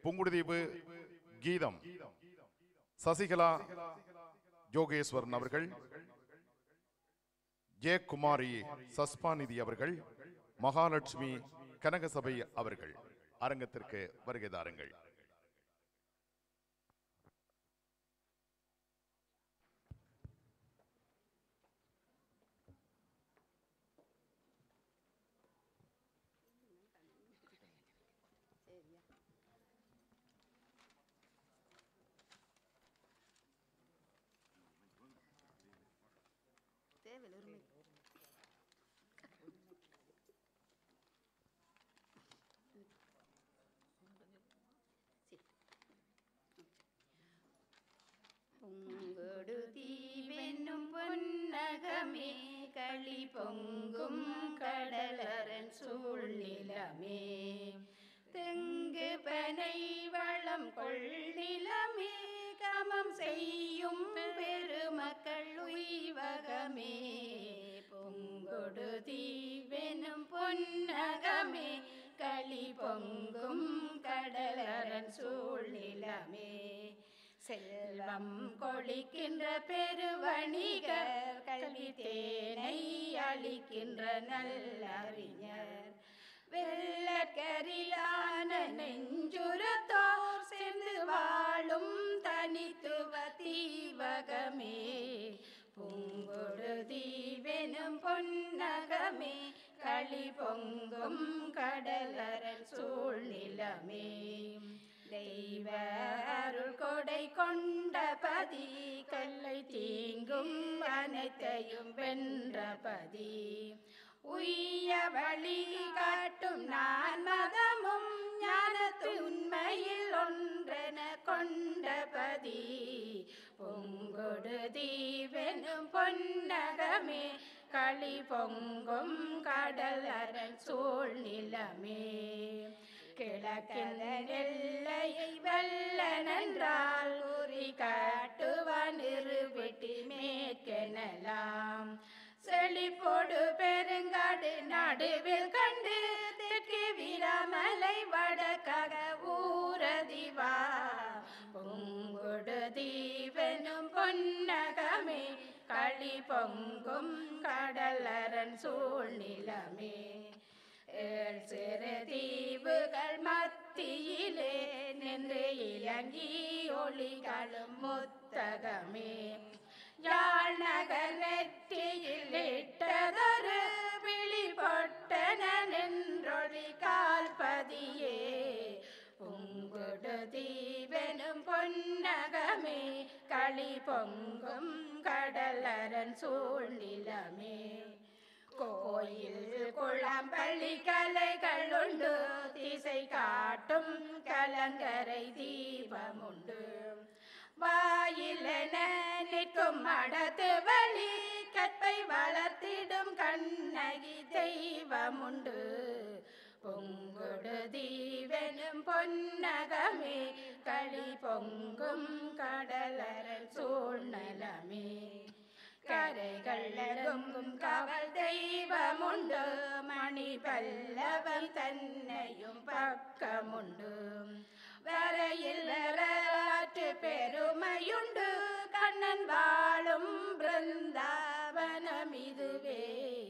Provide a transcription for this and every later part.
புங்குடுதீவு கீதம் சசிகலா யோகேஸ்வரன் அவர்கள் ஜெயக்குமாரி சஸ்பாநிதி அவர்கள் மகாலட்சுமி கனகசபை அவர்கள் அரங்கத்திற்கு வருகை தாருங்கள் தேவையில்லை உரிமை பொங்கொடு தீவென்னும் பொன்னகமே களி பொங்கும் கடலரன் சூழ்நிலமே தெங்கு பனை வளம் கொள்ளிலமே கமம் செய்யும் பெருமக்கள் உய்வகமே பொங்கொடு தீவெனும் பொன்னகமே களி பொங்கும் கடலரன் சூழ்நிலமே செல்வம் கொளிக்கின்ற பெருவணிகர் கல்வி தேனை அளிக்கின்ற நல்லறிஞர் வெள்ளக்கரிலான நெஞ்சுரத்தோர் சேர்ந்து வாழும் தனித்துவ தீவகமே பூங்கொடு தீவெனும் பொன்னகமே களி பொங்கும் கடலரன் சூழ்நிலமே தெய்வ அருள் கொடை கொண்ட பதி கல்லை தீங்கும் அனைத்தையும் வென்ற பதி உய்ய வழி காட்டும் நான் மதமும் ஞானத்து உண்மையில் ஒன்றென கொண்ட பதி பொங்கொடு தீவெனும் பொன்னகமே களி பொங்கும் கடல் அரண் சூழ்நிலமே கிழக்கின் எல்லையை வெள்ளனென்றால் உரி காட்டுவான் இருவிட்டி மேற்கெனலாம் செழிப்போடு பெருங்காடு நடுவில் கண்டு தெற்கு வீராமலை வடக்காக ஊரதிவா பொங்கொடு தீவெனும் பொன்னகமே களி பொங்கும் கடலரன் சூழ்நிலமே ஏழ் சிறு தீவுகள் மத்தியிலே நின்று இலங்கி ஒளிகளும் முத்தகமே யாழ் நகர் நெற்றியில் இட்டதொரு விழிபொட்டன நின்றொழி கால்பதியே பொங்குடு தீவெனும் பொன்னகமே களி பொங்கும் கடலரன் சூழ்நிலமே கோயில் குளம்பள்ளி கலைகள் உண்டு திசை காட்டும் கலங்கரை தீபமுண்டு வாயிலென நிற்கும் மடத்து வழி கற்பை வளர்த்திடும் கண்ணகி தெய்வமுண்டு பொங்குடு தீவெனும் பொன்னகமே களி பொங்கும் கடலரன் சூழ்நலமே கரைகள் எங்கும் கவல் தெய்வமுண்டு மணி பல்லவம் தன்னையும் பக்கமுண்டு வரையில் வரலாற்று பெருமையுண்டு கண்ணன் வாழும் பிருந்தாவனம் இதுவே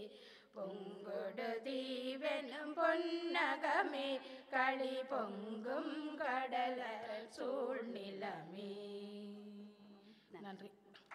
பொங்கொடு தீவெனும் பொன்னகமே களி பொங்கும் கடலர் சூழ்நிலமே நன்றி